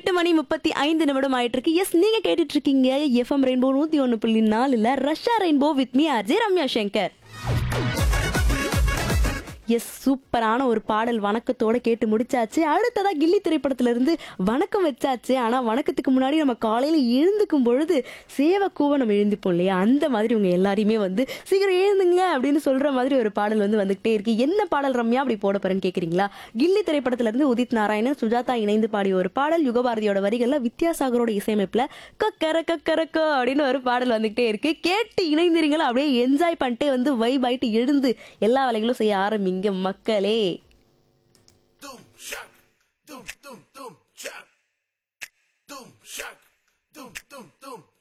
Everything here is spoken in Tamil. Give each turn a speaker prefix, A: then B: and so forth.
A: எட்டு மணி முப்பத்தி ஐந்து நிமிடம் ஆயிட்டு இருக்கு எஸ் நீங்க கேட்டுட்டு இருக்கீங்க எஃப்எம் ரெயின்போ நூத்தி ஒன்னு புள்ளி நாலுல ரஷ்யா rainbow with me Ajay Ramya Shankar S சூப்பரான ஒரு பாடல் வணக்கத்தோட கேட்டு முடிச்சாச்சு அடுத்ததா கில்லி திரைப்படத்துல இருந்து வணக்கம் வச்சாச்சு ஆனா வணக்கத்துக்கு முன்னாடி நம்ம காலையில எழுந்துக்கும் பொழுது சேவ கூவ நம்ம எழுந்திப்போம் இல்லையா அந்த மாதிரி உங்க எல்லாரையுமே வந்து சீக்கிரம் எழுந்துங்க அப்படின்னு சொல்ற மாதிரி ஒரு பாடல் வந்து வந்துகிட்டே இருக்கு என்ன பாடல் ரம்யா அப்படி போட போறேன்னு கேக்குறீங்களா கில்லி திரைப்படத்துல இருந்து உதித் நாராயணன் சுஜாதா இணைந்து பாடிய ஒரு பாடல் யுகபாரதியோட வரிகள்ல வித்யாசாகரோட இசையமைப்புல கக்கர கக்கரக்கோ அப்படின்னு ஒரு பாடல் வந்துகிட்டே இருக்கு கேட்டு இணைந்திருங்களா அப்படியே என்ஜாய் பண்ணிட்டே வந்து வைப் ஆயிட்டு எழுந்து எல்லா வேலைகளும் செய்ய ஆரம்பிங்க மக்களே
B: Doom shock, doom doom doom shock, doom shock, doom doom doom